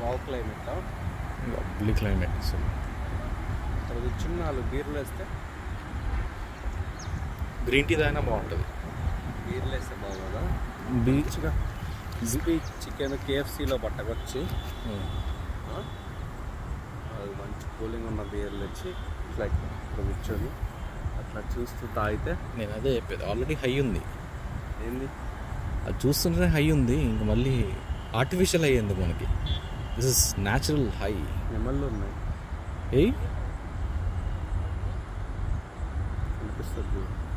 Wow climate lovely climate అసలు ఇక్కడ కూర్చుని నాలుగు బీర్లు వేస్తే గ్రీన్ టీ తాగినా బాగుంటుంది బీర్లు వేస్తే బాగోదా బీచ్గా క్రిస్పీ చికెన్ కేఎఫ్సీలో పట్టకొచ్చి ఆ? అది మంచి కూలింగ్ ఉన్న బీర్లు వచ్చి ఇట్లా ఇక్కడ కూర్చొని అట్లా చూస్తూ తాగితే నేను అదే చెప్పేది ఆల్రెడీ హై ఉంది ఏంది అది చూస్తుంటేనే హై ఉంది ఇంక మళ్ళీ ఆర్టిఫిషియల్ హై ఎందుకు మనకి దిస్ ఇస్ న్యాచురల్ హై నెమళ్ళు ఉన్నాయి ఏయ్ కనిపిస్తుంది చూడు.